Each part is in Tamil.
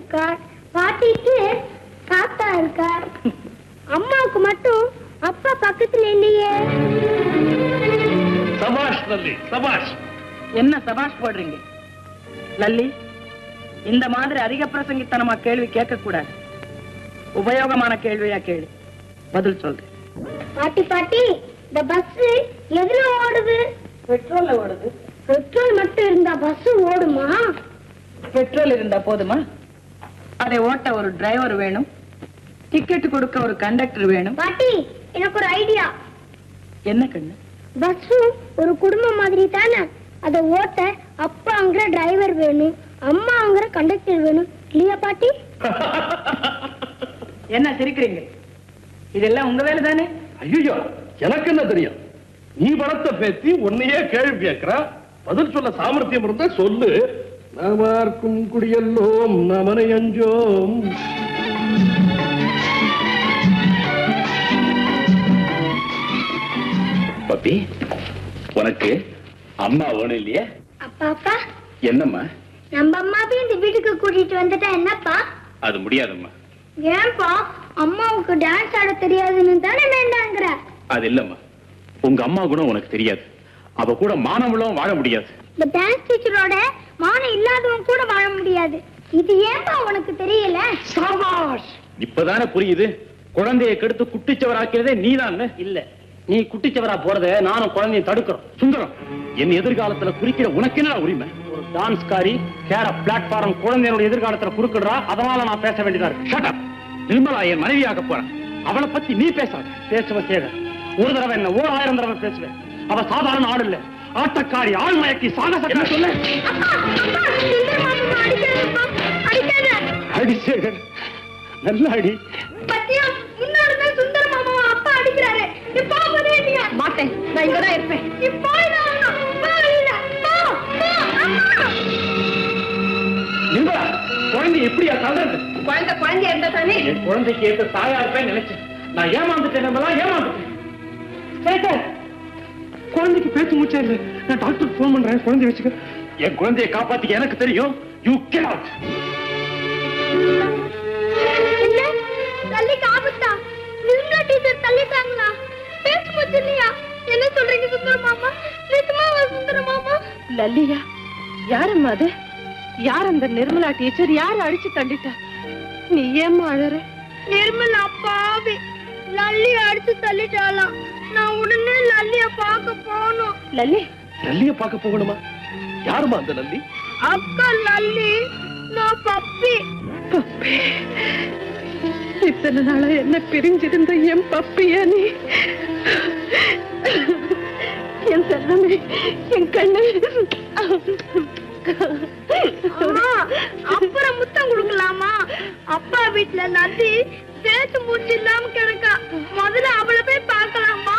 இருக்கார் பாட்டிக்கு தாத்தா இருக்கார் அம்மாவுக்கு மட்டும் அப்பா பக்கத்துல இல்லையே சபாஷ் லல்லி சபாஷ் என்ன சபாஷ் போடுறீங்க லல்லி இந்த மாதிரி அதிக பிரசங்கித்தனமா கேள்வி கேட்க கூடாது உபயோகமான கேள்வியா கேள்வி பதில் சொல்றேன் பாட்டி பாட்டி இந்த பஸ் எதுல ஓடுது பெட்ரோல்ல ஓடுது பெட்ரோல் மட்டும் இருந்தா பஸ் ஓடுமா பெட்ரோல் இருந்தா போதுமா அதை ஓட்ட ஒரு டிரைவர் வேணும் டிக்கெட் கொடுக்க ஒரு கண்டக்டர் வேணும் பாட்டி எனக்கு ஒரு ஐடியா என்ன கண்ணு பஸ் ஒரு குடும்பம் மாதிரி தானே அதை ஓட்ட அப்பாங்கிற டிரைவர் வேணும் அம்மாங்கிற கண்டக்டர் வேணும் இல்லையா பாட்டி என்ன சிரிக்கிறீங்க இதெல்லாம் உங்க வேலை தானே ஐயோ எனக்கு என்ன தெரியும் நீ வளர்த்த பேத்தி உன்னையே கேள்வி கேட்கிறா பதில் சொல்ல சாமர்த்தியம் இருந்தா சொல்லு நாமார்க்கும் குடியல்லோம் நமனை அஞ்சோம் பப்பி உனக்கு அம்மா வேணும் இல்லையா அப்பா அப்பா என்னம்மா நம்ம அம்மாவையும் இந்த வீட்டுக்கு கூட்டிட்டு வந்துட்டா என்னப்பா அது முடியாதம்மா ஏன்பா அம்மாவுக்கு டான்ஸ் ஆட தெரியாதுன்னு தானே வேண்டாங்கிற அது இல்லம்மா உங்க அம்மா குணம் உனக்கு தெரியாது அவ கூட மானவளும் வாழ முடியாது இந்த டான்ஸ் டீச்சரோட மானம் இல்லாதவன் கூட வாழ முடியாது இது ஏன்பா உனக்கு தெரியல இப்பதானே புரியுது குழந்தையை கெடுத்து குட்டிச்சவராக்கிறதே நீதான் இல்ல நீ குட்டிச்சவரா போறத நானும் குழந்தையை தடுக்கிறோம் சுந்தரம் என் எதிர்காலத்துல குறிக்கிற உனக்கு என்ன உரிமை ஒரு டான்ஸ்காரி கேர பிளாட்ஃபார்ம் குழந்தையோட எதிர்காலத்துல குறுக்கிடுறா அதனால நான் பேச வேண்டியதா இருக்கு Shut up. நிர்மலா என் மனைவியாக போறேன் அவளை பத்தி நீ பேசாத பேசுவ சேகர் ஒரு தடவை என்ன ஓர் ஆயிரம் தடவை பேசுவேன் அவ சாதாரண ஆள் இல்ல ஆட்டக்காரி ஆள் மயக்கி சாகச சொல்லு அப்பா அப்பா சுந்தர மாமா அடிக்காதப்பா அடிக்காத அடி சேகர் நல்ல அடி பத்தியா முன்னாடி தான் சுந்தர மாமாவை அப்பா அடிக்கிறாரு நீ போவதே இல்லையா மாட்டேன் நான் இங்கதான் இருப்பேன் நீ போயிடாம போ வெளியில போ போ அம்மா நிர்மலா குழந்தை எப்படியா தள்ளுறது குழந்தை குழந்தையா இருந்தா தானே என் குழந்தைக்கு ஏற்ற தாயா இருப்பேன்னு நினைச்சேன் நான் ஏமாந்துட்டேன் நம்மளா ஏமாந்துட்டேன் சேகர் குழந்தைக்கு பேச்சு மூச்சா இல்ல நான் டாக்டர் போன் பண்றேன் குழந்தை வச்சுக்க என் குழந்தையை காப்பாத்திக்க எனக்கு தெரியும் யூ cannot என்ன தள்ளிக்கு ஆபத்தா நிர்மலா டீச்சர் தள்ளிட்டாங்களா பேச்சு போச்சு இல்லையா என்ன சொல்றீங்க சுந்தர மாமா நிஜமாவா சுந்தர மாமா லல்லியா யாரம்மா அது யார் அந்த நிர்மலா டீச்சர் யார் அடிச்சு தள்ளிட்டா நீ ஏம்மா அழற நிர்மலா பாவி லல்லி அடிச்சு தள்ளிட்டாளாம் நான் உடனே லல்லிய பார்க்க போகணும் லல்லி நல்லிய பார்க்க போகணுமா யாருமா அந்த நல்லி அக்கா லல்லி நான் பப்பி பப்பி இத்தனை நாளா என்ன பிரிஞ்சிருந்த என் பப்பியா நீ என் செல்லமே என் கண்ணு அம்மா அப்புறம் முத்தம் கொடுக்கலாமா அப்பா வீட்டுல நந்தி பேச்சு மூச்சு இல்லாம கிடக்கா முதல்ல அவளை போய் பார்க்கலாமா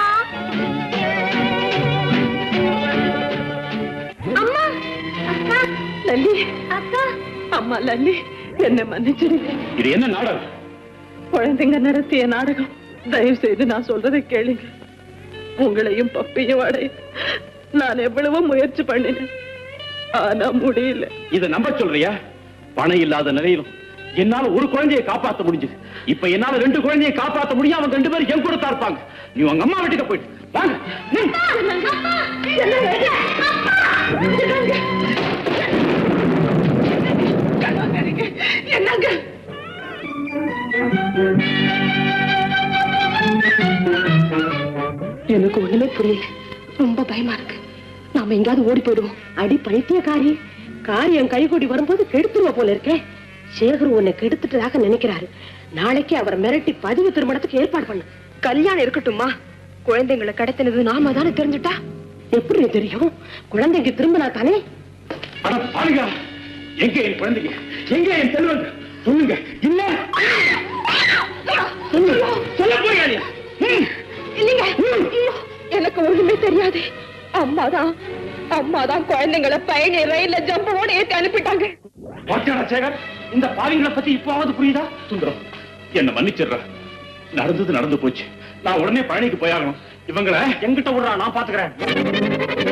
அம்மா அக்கா லல்லி அக்கா அம்மா லல்லி என்ன மன்னிச்சிருங்க இது என்ன நாடகம் குழந்தைங்க நடத்திய நாடகம் தயவு செய்து நான் சொல்றதை கேளுங்க உங்களையும் பப்பையும் அடைய நான் எவ்வளவோ முயற்சி பண்ணினேன் ஆனா முடியல இத நம்ப சொல்றியா பணம் இல்லாத நிலையிலும் என்னால ஒரு குழந்தையை காப்பாத்த முடிஞ்சது இப்ப என்னால ரெண்டு குழந்தையை காப்பாத்த முடியும் அவங்க ரெண்டு பேரும் என் கூட தான் இருப்பாங்க நீ உங்க அம்மா வீட்டுக்கு போயிட்டு வாங்க நில். என்னங்க எனக்கு ஒண்ணுமே புரியல ரொம்ப பயமா இருக்கு நாம எங்கேயாவது ஓடி போயிடுவோம் அடி பைத்தியக்காரி காரியம் கைகூடி வரும்போது கெடுத்துருவ போல இருக்கே சேகர் உன்னை கெடுத்துட்டதாக நினைக்கிறாரு நாளைக்கு அவரை மிரட்டி பதிவு திருமணத்துக்கு ஏற்பாடு பண்ணு கல்யாணம் இருக்கட்டுமா குழந்தைங்களை கடத்தினது நாம தானே தெரிஞ்சுட்டா எப்படி தெரியும் குழந்தைங்க திரும்பினா தானே அட பாருங்க எங்க என் குழந்தைங்க எங்க என் செல்வங்க சொல்லுங்க இல்ல சொல்லுங்க சொல்ல போறியா இல்லைங்க எனக்கு ஒண்ணுமே தெரியாது அம்மாதான் அம்மாதான் குழந்தைங்களை பயணி ரயில்ல ஜம்போட ஏத்தி அனுப்பிட்டாங்க வாத்தியாடா சேகர் இந்த பாவிங்களை பத்தி இப்பவாவது புரியுதா சுந்தரம் என்ன மன்னிச்சிடுற நடந்தது நடந்து போச்சு நான் உடனே பழனிக்கு போயாகணும் இவங்களை எங்கிட்ட விடுறா நான் பாத்துக்கிறேன்